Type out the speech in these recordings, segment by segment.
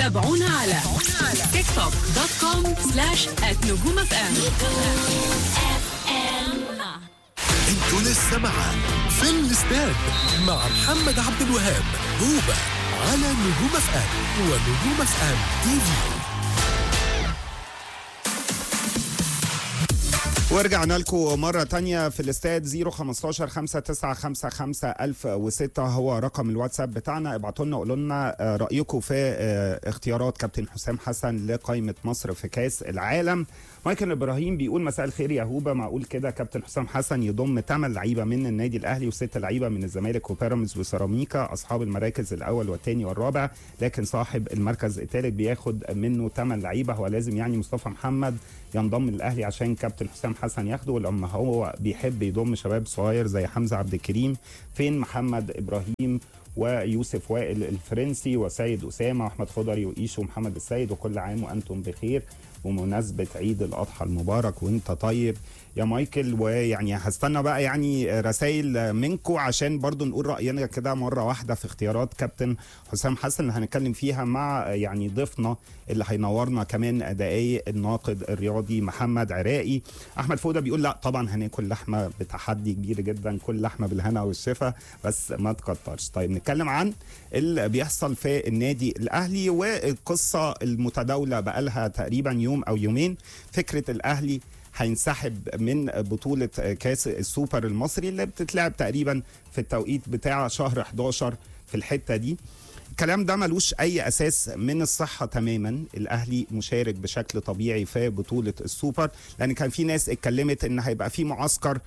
تابعونا على تيك توك دوت كوم سلاش نجوم اف ام انتوا لسه مع في الاستاد مع محمد عبد الوهاب هوبا على نجوم اف ام ونجوم اف ام تي في ورجعنا لكم مرة تانية في الاستاد 015 5955 1006 هو رقم الواتساب بتاعنا ابعتوا لنا قولوا لنا آه، رأيكم في آه، اختيارات كابتن حسام حسن لقائمة مصر في كأس العالم مايكل ابراهيم بيقول مساء الخير يا هوبا معقول كده كابتن حسام حسن يضم 8 لعيبه من النادي الاهلي وست لعيبه من الزمالك وبيراميدز وسيراميكا اصحاب المراكز الاول والثاني والرابع لكن صاحب المركز الثالث بياخد منه 8 لعيبه هو لازم يعني مصطفى محمد ينضم للاهلي عشان كابتن حسام حسن ياخده ولما هو بيحب يضم شباب صغير زي حمزه عبد الكريم فين محمد ابراهيم ويوسف وائل الفرنسي وسيد اسامه واحمد خضري وايشو ومحمد السيد وكل عام وانتم بخير بمناسبه عيد الاضحى المبارك وانت طيب يا مايكل ويعني هستنى بقى يعني رسائل منكم عشان برضو نقول راينا كده مره واحده في اختيارات كابتن حسام حسن اللي هنتكلم فيها مع يعني ضيفنا اللي هينورنا كمان دقايق الناقد الرياضي محمد عراقي احمد فوده بيقول لا طبعا هناكل لحمه بتحدي كبير جدا كل لحمه بالهنا والشفا بس ما تكترش طيب نتكلم عن اللي بيحصل في النادي الاهلي والقصه المتداوله بقالها تقريبا يوم او يومين فكره الاهلي هينسحب من بطولة كاس السوبر المصري اللي بتتلعب تقريبا في التوقيت بتاع شهر 11 في الحتة دي الكلام ده ملوش اي اساس من الصحه تماما الاهلي مشارك بشكل طبيعي في بطوله السوبر لان كان في ناس اتكلمت ان هيبقى في معسكر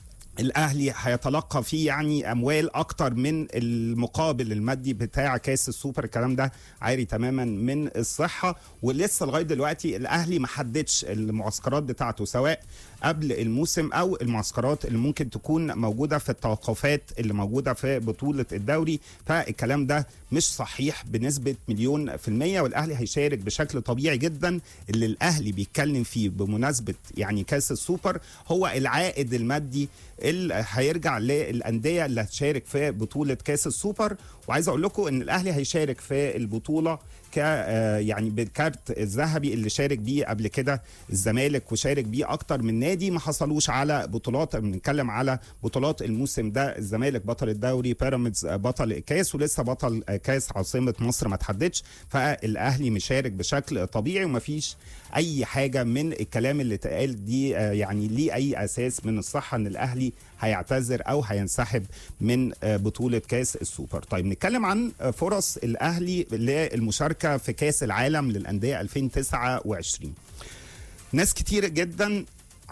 الاهلي هيتلقى فيه يعني اموال اكتر من المقابل المادي بتاع كاس السوبر الكلام ده عاري تماما من الصحه ولسه لغايه دلوقتي الاهلي ما حددش المعسكرات بتاعته سواء قبل الموسم او المعسكرات اللي ممكن تكون موجوده في التوقفات اللي موجوده في بطوله الدوري فالكلام ده مش صحيح بنسبه مليون في الميه والاهلي هيشارك بشكل طبيعي جدا اللي الاهلي بيتكلم فيه بمناسبه يعني كاس السوبر هو العائد المادي اللي هيرجع للانديه اللي هتشارك في بطوله كاس السوبر وعايز اقول لكم ان الاهلي هيشارك في البطوله ك آه يعني بالكارت الذهبي اللي شارك بيه قبل كده الزمالك وشارك بيه اكتر من نادي ما حصلوش على بطولات بنتكلم على بطولات الموسم ده الزمالك بطل الدوري بيراميدز بطل الكاس ولسه بطل كاس عاصمه مصر ما تحددش فالاهلي مشارك بشكل طبيعي ومفيش اي حاجه من الكلام اللي اتقال دي آه يعني ليه اي اساس من الصحه ان الاهلي هيعتذر او هينسحب من آه بطوله كاس السوبر طيب نتكلم عن فرص الاهلي للمشاركه في كاس العالم للانديه 2029 ناس كتير جدا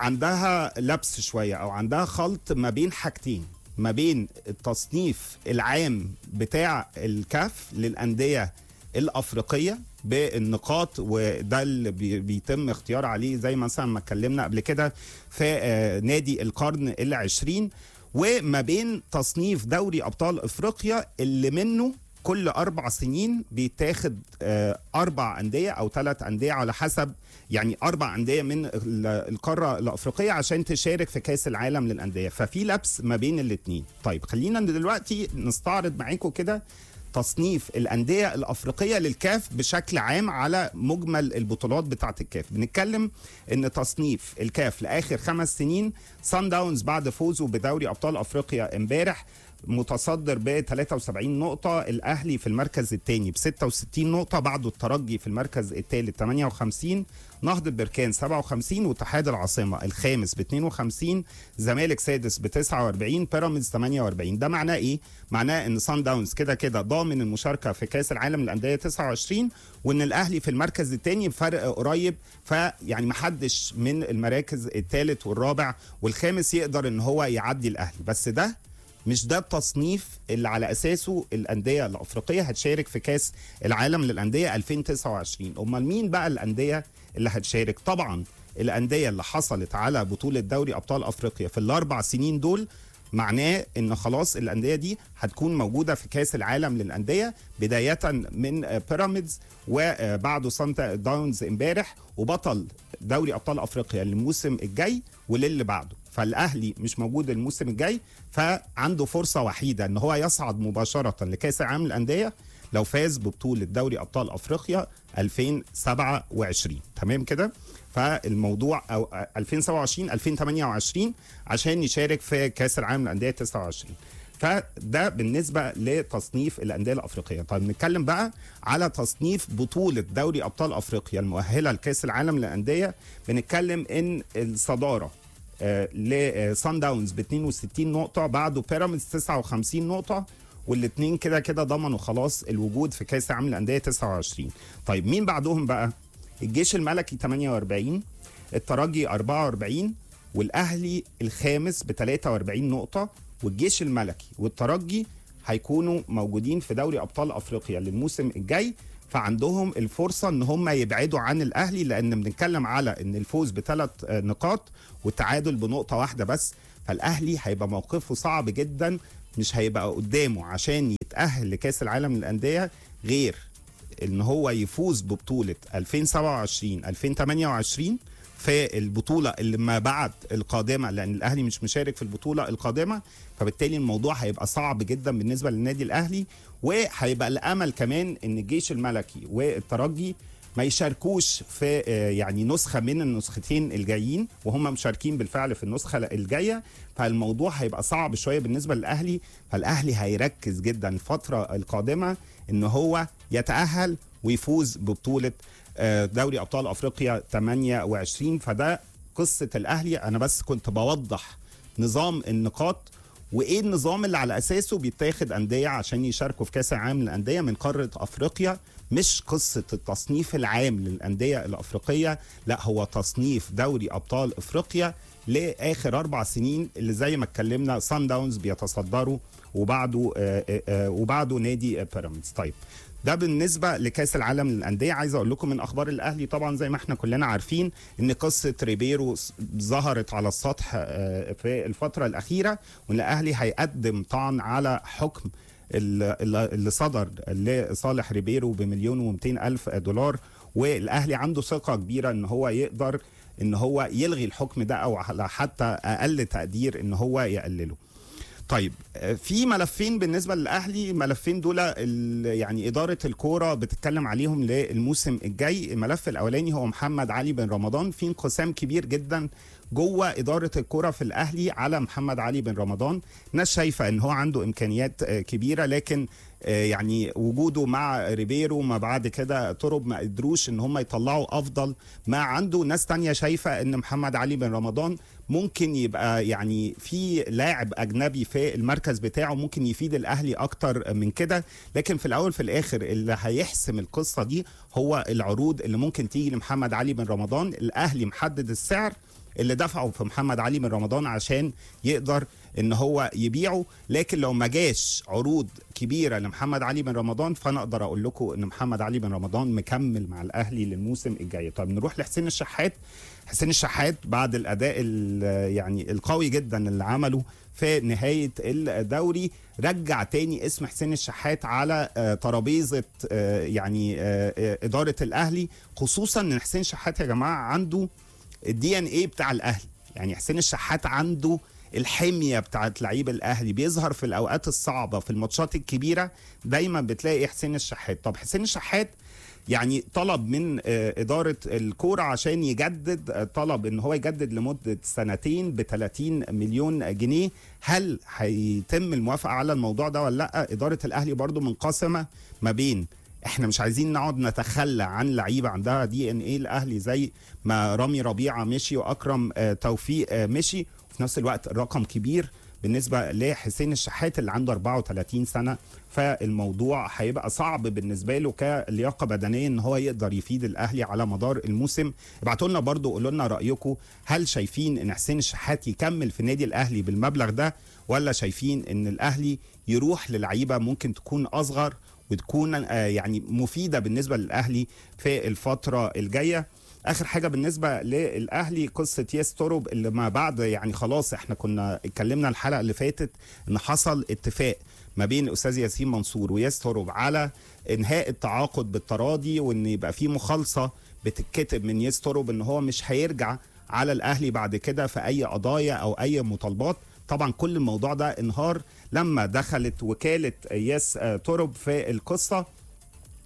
عندها لبس شويه او عندها خلط ما بين حاجتين ما بين التصنيف العام بتاع الكاف للانديه الافريقيه بالنقاط وده اللي بيتم اختيار عليه زي مثلا ما اتكلمنا قبل كده في نادي القرن العشرين وما بين تصنيف دوري ابطال افريقيا اللي منه كل اربع سنين بيتاخد اربع انديه او ثلاث انديه على حسب يعني اربع انديه من القاره الافريقيه عشان تشارك في كاس العالم للانديه ففي لبس ما بين الاثنين طيب خلينا دلوقتي نستعرض معاكم كده تصنيف الانديه الافريقيه للكاف بشكل عام على مجمل البطولات بتاعه الكاف بنتكلم ان تصنيف الكاف لاخر خمس سنين سان داونز بعد فوزه بدوري ابطال افريقيا امبارح متصدر ب 73 نقطة الأهلي في المركز الثاني ب 66 نقطة بعده الترجي في المركز الثالث 58 نهضة بركان 57 واتحاد العاصمة الخامس ب 52 زمالك سادس ب 49 بيراميدز 48 ده معناه ايه؟ معناه ان سان داونز كده كده ضامن المشاركة في كأس العالم للأندية 29 وان الأهلي في المركز الثاني بفرق قريب فيعني ما حدش من المراكز الثالث والرابع والخامس يقدر ان هو يعدي الأهلي بس ده مش ده التصنيف اللي على اساسه الانديه الافريقيه هتشارك في كاس العالم للانديه 2029 امال مين بقى الانديه اللي هتشارك طبعا الانديه اللي حصلت على بطوله دوري ابطال افريقيا في الاربع سنين دول معناه ان خلاص الانديه دي هتكون موجوده في كاس العالم للانديه بدايه من بيراميدز وبعده سانتا داونز امبارح وبطل دوري ابطال افريقيا للموسم الجاي وللي بعده فالاهلي مش موجود الموسم الجاي فعنده فرصه وحيده ان هو يصعد مباشره لكاس العالم للانديه لو فاز ببطوله دوري ابطال افريقيا 2027 تمام كده فالموضوع او 2027 2028 عشان يشارك في كاس العالم للانديه 29 فده بالنسبه لتصنيف الانديه الافريقيه طيب نتكلم بقى على تصنيف بطوله دوري ابطال افريقيا المؤهله لكاس العالم للانديه بنتكلم ان الصداره لسان داونز ب 62 نقطه بعده بيراميدز 59 نقطه والاثنين كده كده ضمنوا خلاص الوجود في كاس العالم للانديه 29 طيب مين بعدهم بقى الجيش الملكي 48 الترجي 44 والاهلي الخامس ب 43 نقطه والجيش الملكي والترجي هيكونوا موجودين في دوري ابطال افريقيا للموسم الجاي فعندهم الفرصه ان هم يبعدوا عن الاهلي لان بنتكلم على ان الفوز بثلاث نقاط والتعادل بنقطه واحده بس فالاهلي هيبقى موقفه صعب جدا مش هيبقى قدامه عشان يتاهل لكاس العالم للانديه غير ان هو يفوز ببطوله 2027 2028 في البطوله اللي ما بعد القادمه لان الاهلي مش مشارك في البطوله القادمه فبالتالي الموضوع هيبقى صعب جدا بالنسبه للنادي الاهلي وهيبقى الامل كمان ان الجيش الملكي والترجي ما يشاركوش في يعني نسخه من النسختين الجايين وهم مشاركين بالفعل في النسخه الجايه فالموضوع هيبقى صعب شويه بالنسبه للاهلي فالاهلي هيركز جدا الفتره القادمه ان هو يتاهل ويفوز ببطوله دوري ابطال افريقيا 28 فده قصه الاهلي انا بس كنت بوضح نظام النقاط وايه النظام اللي على اساسه بيتاخد انديه عشان يشاركوا في كاس العالم للانديه من قاره افريقيا مش قصه التصنيف العام للانديه الافريقيه لا هو تصنيف دوري ابطال افريقيا لاخر اربع سنين اللي زي ما اتكلمنا سان داونز بيتصدروا وبعده آآ آآ وبعده نادي بيراميدز طيب ده بالنسبه لكاس العالم للانديه عايز اقول لكم من اخبار الاهلي طبعا زي ما احنا كلنا عارفين ان قصه ريبيرو ظهرت على السطح في الفتره الاخيره وان الاهلي هيقدم طعن على حكم اللي صدر لصالح ريبيرو بمليون و200 الف دولار والاهلي عنده ثقه كبيره ان هو يقدر ان هو يلغي الحكم ده او حتى اقل تقدير ان هو يقلله طيب في ملفين بالنسبه للاهلي ملفين دول يعني اداره الكوره بتتكلم عليهم للموسم الجاي الملف الاولاني هو محمد علي بن رمضان في انقسام كبير جدا جوه اداره الكره في الاهلي على محمد علي بن رمضان ناس شايفه ان هو عنده امكانيات كبيره لكن يعني وجوده مع ريبيرو ما بعد كده ترب ما قدروش ان هم يطلعوا افضل ما عنده ناس تانية شايفه ان محمد علي بن رمضان ممكن يبقى يعني في لاعب اجنبي في المركز بتاعه ممكن يفيد الاهلي اكتر من كده لكن في الاول في الاخر اللي هيحسم القصه دي هو العروض اللي ممكن تيجي لمحمد علي بن رمضان الاهلي محدد السعر اللي دفعه في محمد علي بن رمضان عشان يقدر ان هو يبيعه لكن لو ما جاش عروض كبيره لمحمد علي بن رمضان فانا اقدر اقول لكم ان محمد علي بن رمضان مكمل مع الاهلي للموسم الجاي طيب نروح لحسين الشحات حسين الشحات بعد الاداء يعني القوي جدا اللي عمله في نهايه الدوري رجع تاني اسم حسين الشحات على ترابيزه يعني اداره الاهلي خصوصا ان حسين الشحات يا جماعه عنده الدي ان ايه بتاع الاهلي يعني حسين الشحات عنده الحميه بتاعت لعيب الاهلي بيظهر في الاوقات الصعبه في الماتشات الكبيره دايما بتلاقي حسين الشحات طب حسين الشحات يعني طلب من إدارة الكورة عشان يجدد طلب إن هو يجدد لمدة سنتين ب 30 مليون جنيه هل هيتم الموافقة على الموضوع ده ولا لأ إدارة الأهلي برضو منقسمة ما بين احنا مش عايزين نقعد نتخلى عن لعيبه عندها دي ان ايه الاهلي زي ما رامي ربيعه مشي واكرم توفيق مشي وفي نفس الوقت الرقم كبير بالنسبه لحسين الشحات اللي عنده 34 سنه فالموضوع هيبقى صعب بالنسبه له كلياقه بدنيه ان هو يقدر يفيد الاهلي على مدار الموسم ابعتوا لنا برضو قولوا لنا رايكم هل شايفين ان حسين الشحات يكمل في النادي الاهلي بالمبلغ ده ولا شايفين ان الاهلي يروح للعيبه ممكن تكون اصغر وتكون يعني مفيده بالنسبه للاهلي في الفتره الجايه اخر حاجه بالنسبه للاهلي قصه ياس تورب اللي ما بعد يعني خلاص احنا كنا اتكلمنا الحلقه اللي فاتت ان حصل اتفاق ما بين الاستاذ ياسين منصور وياس تورب على انهاء التعاقد بالتراضي وان يبقى في مخالصه بتتكتب من ياس تورب ان هو مش هيرجع على الاهلي بعد كده في اي قضايا او اي مطالبات طبعا كل الموضوع ده انهار لما دخلت وكاله ياس تورب في القصه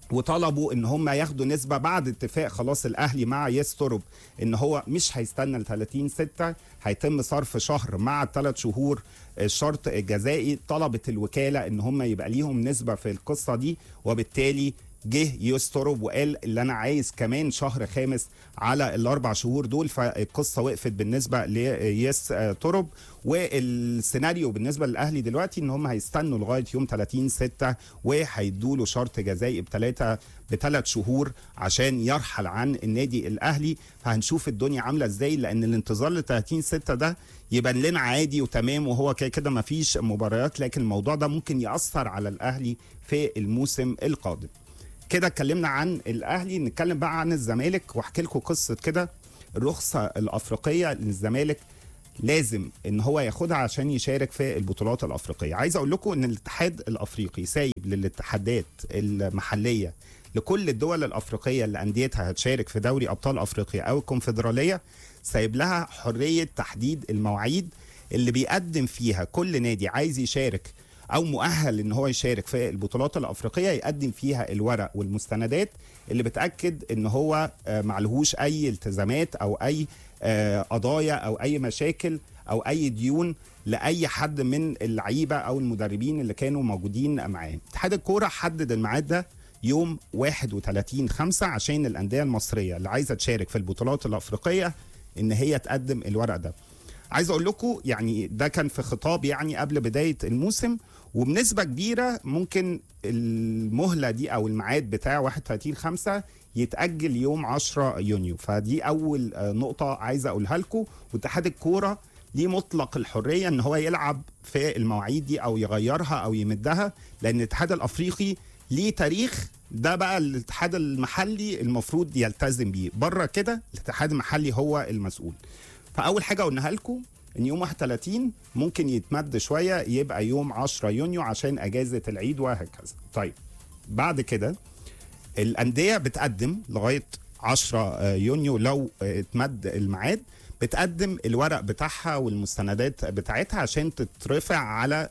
وطلبوا ان هم ياخدوا نسبه بعد اتفاق خلاص الاهلي مع يسترب ان هو مش هيستنى ل 30 6 هيتم صرف شهر مع ثلاث شهور الشرط الجزائي طلبت الوكاله ان هم يبقى ليهم نسبه في القصه دي وبالتالي جه يسترب وقال اللي انا عايز كمان شهر خامس على الاربع شهور دول فالقصه وقفت بالنسبه ليس ترب والسيناريو بالنسبه للاهلي دلوقتي ان هم هيستنوا لغايه يوم 30 6 وهيدوا له شرط جزائي بثلاثه بثلاث شهور عشان يرحل عن النادي الاهلي فهنشوف الدنيا عامله ازاي لان الانتظار ل 30 6 ده يبان لنا عادي وتمام وهو كده كده ما فيش مباريات لكن الموضوع ده ممكن ياثر على الاهلي في الموسم القادم كده اتكلمنا عن الاهلي نتكلم بقى عن الزمالك واحكي لكم قصه كده الرخصه الافريقيه للزمالك لازم ان هو ياخدها عشان يشارك في البطولات الافريقيه عايز اقول لكم ان الاتحاد الافريقي سايب للاتحادات المحليه لكل الدول الافريقيه اللي انديتها هتشارك في دوري ابطال افريقيا او الكونفدراليه سايب لها حريه تحديد المواعيد اللي بيقدم فيها كل نادي عايز يشارك او مؤهل ان هو يشارك في البطولات الافريقيه يقدم فيها الورق والمستندات اللي بتاكد ان هو معلهوش اي التزامات او اي قضايا او اي مشاكل او اي ديون لاي حد من اللعيبه او المدربين اللي كانوا موجودين معاه اتحاد الكوره حدد الميعاد ده يوم 31 5 عشان الانديه المصريه اللي عايزه تشارك في البطولات الافريقيه ان هي تقدم الورق ده عايز اقول لكم يعني ده كان في خطاب يعني قبل بدايه الموسم وبنسبه كبيره ممكن المهله دي او الميعاد بتاع 31 5 يتاجل يوم 10 يونيو فدي اول نقطه عايز اقولها لكم واتحاد الكوره ليه مطلق الحريه ان هو يلعب في المواعيد دي او يغيرها او يمدها لان الاتحاد الافريقي ليه تاريخ ده بقى الاتحاد المحلي المفروض يلتزم بيه بره كده الاتحاد المحلي هو المسؤول فاول حاجه قلناها لكم ان يوم 31 ممكن يتمد شويه يبقى يوم 10 يونيو عشان اجازه العيد وهكذا طيب بعد كده الانديه بتقدم لغايه 10 يونيو لو اتمد الميعاد بتقدم الورق بتاعها والمستندات بتاعتها عشان تترفع على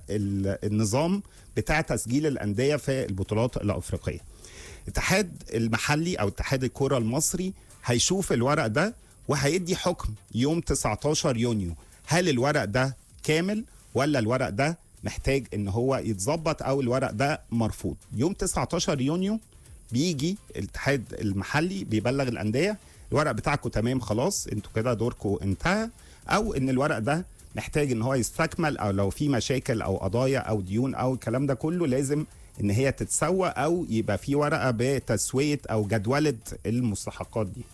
النظام بتاع تسجيل الانديه في البطولات الافريقيه الاتحاد المحلي او اتحاد الكره المصري هيشوف الورق ده وهيدي حكم يوم 19 يونيو هل الورق ده كامل ولا الورق ده محتاج ان هو يتظبط او الورق ده مرفوض يوم 19 يونيو بيجي الاتحاد المحلي بيبلغ الانديه الورق بتاعكم تمام خلاص انتوا كده دوركم انتهى او ان الورق ده محتاج ان هو يستكمل او لو في مشاكل او قضايا او ديون او الكلام ده كله لازم ان هي تتسوى او يبقى في ورقه بتسويه او جدوله المستحقات دي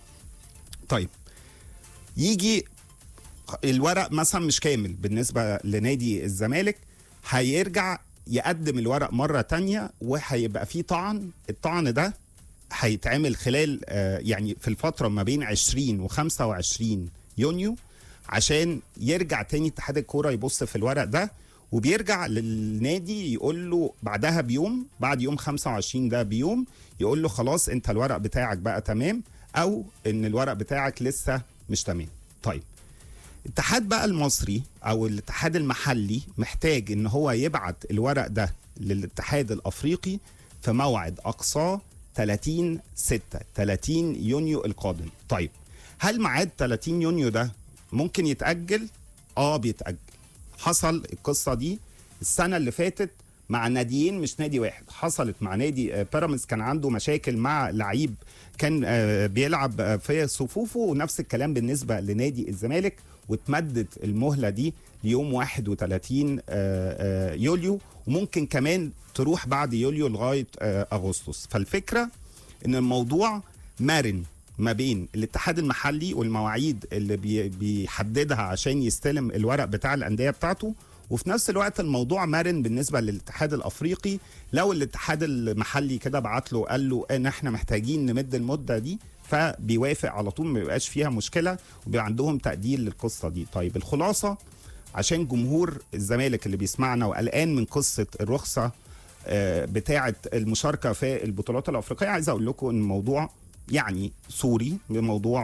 طيب يجي الورق مثلا مش كامل بالنسبه لنادي الزمالك هيرجع يقدم الورق مره تانية وهيبقى فيه طعن الطعن ده هيتعمل خلال يعني في الفتره ما بين 20 و 25 يونيو عشان يرجع تاني اتحاد الكوره يبص في الورق ده وبيرجع للنادي يقول له بعدها بيوم بعد يوم 25 ده بيوم يقول له خلاص انت الورق بتاعك بقى تمام او ان الورق بتاعك لسه مش تمام طيب الاتحاد بقى المصري او الاتحاد المحلي محتاج ان هو يبعت الورق ده للاتحاد الافريقي في موعد اقصاه 30 6 30 يونيو القادم طيب هل ميعاد 30 يونيو ده ممكن يتاجل اه بيتاجل حصل القصه دي السنه اللي فاتت مع ناديين مش نادي واحد حصلت مع نادي بيراميدز كان عنده مشاكل مع لعيب كان بيلعب في صفوفه ونفس الكلام بالنسبه لنادي الزمالك واتمدت المهله دي ليوم 31 يوليو وممكن كمان تروح بعد يوليو لغايه اغسطس فالفكره ان الموضوع مرن ما بين الاتحاد المحلي والمواعيد اللي بيحددها عشان يستلم الورق بتاع الانديه بتاعته وفي نفس الوقت الموضوع مرن بالنسبه للاتحاد الافريقي لو الاتحاد المحلي كده بعت له قال له ان احنا محتاجين نمد المده دي فبيوافق على طول ما بيبقاش فيها مشكله وبيبقى عندهم تقدير للقصه دي طيب الخلاصه عشان جمهور الزمالك اللي بيسمعنا وقلقان من قصه الرخصه بتاعه المشاركه في البطولات الافريقيه عايز اقول لكم ان الموضوع يعني سوري بموضوع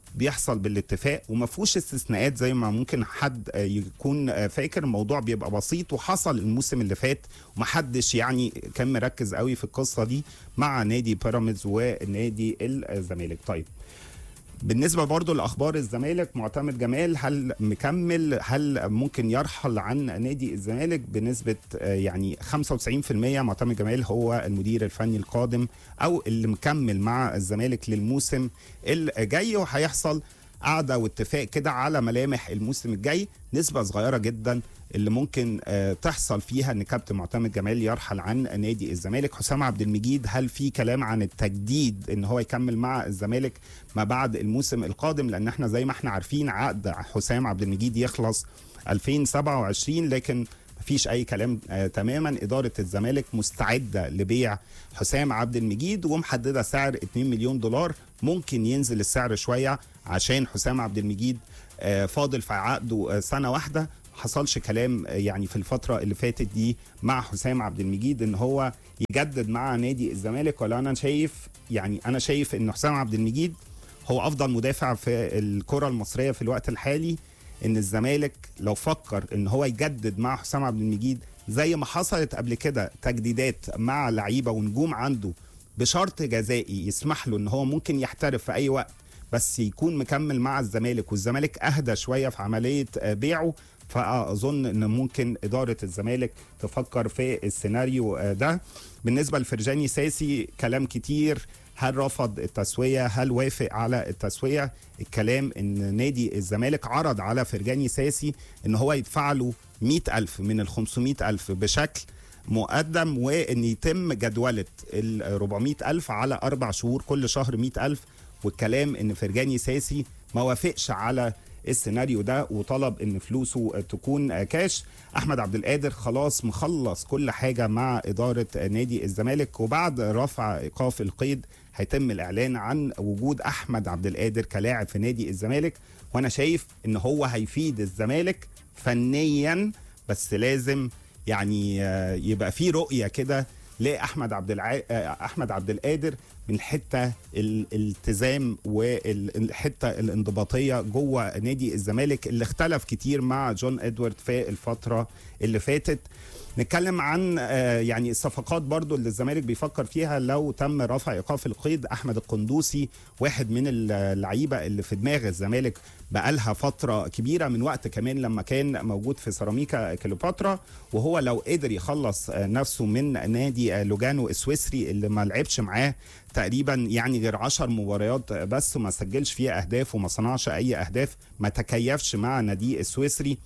بيحصل بالاتفاق وما فيهوش استثناءات زي ما ممكن حد آه، يكون آه، فاكر الموضوع بيبقى بسيط وحصل الموسم اللي فات ومحدش يعني كان مركز قوي في القصه دي مع نادي بيراميدز ونادي الزمالك طيب بالنسبه برضو لاخبار الزمالك معتمد جمال هل مكمل هل ممكن يرحل عن نادي الزمالك بنسبه آه، يعني 95% معتمد جمال هو المدير الفني القادم او اللي مكمل مع الزمالك للموسم الجاي وهيحصل قعده واتفاق كده على ملامح الموسم الجاي نسبه صغيره جدا اللي ممكن آه، تحصل فيها ان كابتن معتمد جمال يرحل عن نادي الزمالك حسام عبد المجيد هل في كلام عن التجديد ان هو يكمل مع الزمالك ما بعد الموسم القادم لان احنا زي ما احنا عارفين عقد حسام عبد المجيد يخلص 2027 لكن مفيش اي كلام آه تماما اداره الزمالك مستعده لبيع حسام عبد المجيد ومحدده سعر 2 مليون دولار ممكن ينزل السعر شويه عشان حسام عبد المجيد آه فاضل في عقده آه سنه واحده حصلش كلام آه، يعني في الفتره اللي فاتت دي مع حسام عبد المجيد ان هو يجدد مع نادي الزمالك ولا انا شايف يعني انا شايف ان حسام عبد المجيد هو افضل مدافع في الكره المصريه في الوقت الحالي ان الزمالك لو فكر ان هو يجدد مع حسام عبد المجيد زي ما حصلت قبل كده تجديدات مع لعيبه ونجوم عنده بشرط جزائي يسمح له ان هو ممكن يحترف في اي وقت بس يكون مكمل مع الزمالك والزمالك اهدى شويه في عمليه آه، بيعه فاظن ان ممكن اداره الزمالك تفكر في السيناريو آه، ده بالنسبه لفرجاني ساسي كلام كتير هل رفض التسوية هل وافق على التسوية الكلام ان نادي الزمالك عرض على فرجاني ساسي ان هو يدفع له 100 ألف من ال 500 ألف بشكل مقدم وان يتم جدولة ال 400 ألف على أربع شهور كل شهر 100 ألف والكلام ان فرجاني ساسي ما وافقش على السيناريو ده وطلب ان فلوسه تكون كاش احمد عبد القادر خلاص مخلص كل حاجه مع اداره نادي الزمالك وبعد رفع ايقاف القيد هيتم الاعلان عن وجود احمد عبد القادر كلاعب في نادي الزمالك وانا شايف ان هو هيفيد الزمالك فنيا بس لازم يعني آه، يبقى في رؤيه كده لاحمد عبد الع... آه، احمد عبد القادر من الحته الالتزام والحته الانضباطيه جوه نادي الزمالك اللي اختلف كتير مع جون ادوارد في الفتره اللي فاتت نتكلم عن آه، يعني الصفقات برضو اللي الزمالك بيفكر فيها لو تم رفع ايقاف القيد احمد القندوسي واحد من اللعيبه اللي في دماغ الزمالك بقالها فتره كبيره من وقت كمان لما كان موجود في سيراميكا كليوباترا وهو لو قدر يخلص آه، نفسه من نادي آه، لوجانو السويسري اللي ما لعبش معاه تقريبا يعني غير 10 مباريات بس وما سجلش فيها اهداف وما صنعش اي اهداف ما تكيفش مع نادي السويسري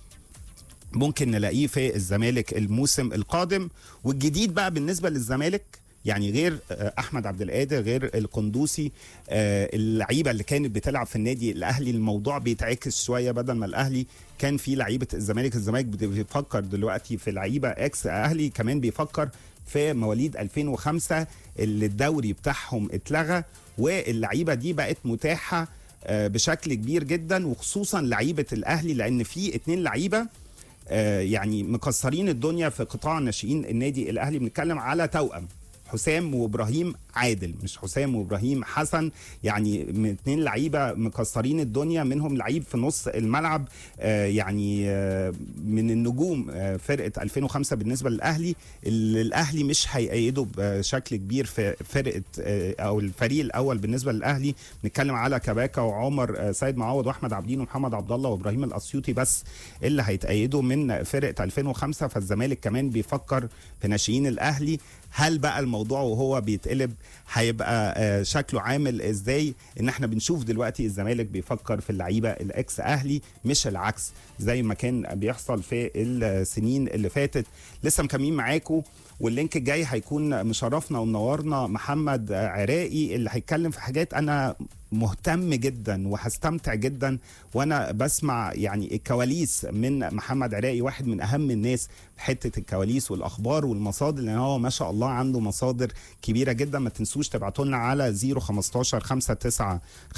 ممكن نلاقيه في الزمالك الموسم القادم والجديد بقى بالنسبه للزمالك يعني غير آه، احمد عبد القادر غير القندوسي آه، اللعيبه اللي كانت بتلعب في النادي الاهلي الموضوع بيتعكس شويه بدل ما الاهلي كان في لعيبه الزمالك الزمالك بيفكر دلوقتي في لعيبه اكس اهلي كمان بيفكر في مواليد 2005 اللي الدوري بتاعهم اتلغى واللعيبه دي بقت متاحه آه، بشكل كبير جدا وخصوصا لعيبه الاهلي لان في اتنين لعيبه آه، يعني مكسرين الدنيا في قطاع ناشئين النادي الاهلي بنتكلم على توأم حسام وابراهيم عادل مش حسام وابراهيم حسن يعني من اتنين لعيبه مكسرين الدنيا منهم لعيب في نص الملعب آه يعني آه من النجوم آه فرقه 2005 بالنسبه للاهلي اللي الاهلي مش هيأيده بشكل كبير في فرقه آه او الفريق الاول بالنسبه للاهلي نتكلم على كباكا وعمر آه سيد معوض واحمد عابدين ومحمد عبد الله وابراهيم الاسيوطي بس اللي هيتأيدوا من فرقه 2005 فالزمالك كمان بيفكر في ناشئين الاهلي هل بقى الموضوع وهو بيتقلب هيبقى آه، شكله عامل ازاي ان احنا بنشوف دلوقتي الزمالك بيفكر في اللعيبه الاكس اهلي مش العكس زي ما كان بيحصل في السنين اللي فاتت لسه مكملين معاكم واللينك الجاي هيكون مشرفنا ومنورنا محمد عراقي اللي هيتكلم في حاجات انا مهتم جدا وهستمتع جدا وانا بسمع يعني الكواليس من محمد عراقي واحد من اهم الناس في حته الكواليس والاخبار والمصادر لان هو ما شاء الله عنده مصادر كبيره جدا ما تنسوش تبعتوا لنا على 015 59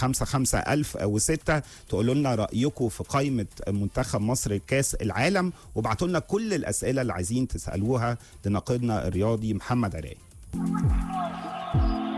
55 1006 تقولوا لنا رايكم في قائمه منتخب مصر لكاس العالم وابعتوا لنا كل الاسئله اللي عايزين تسالوها لناقدنا الرياضي محمد عراقي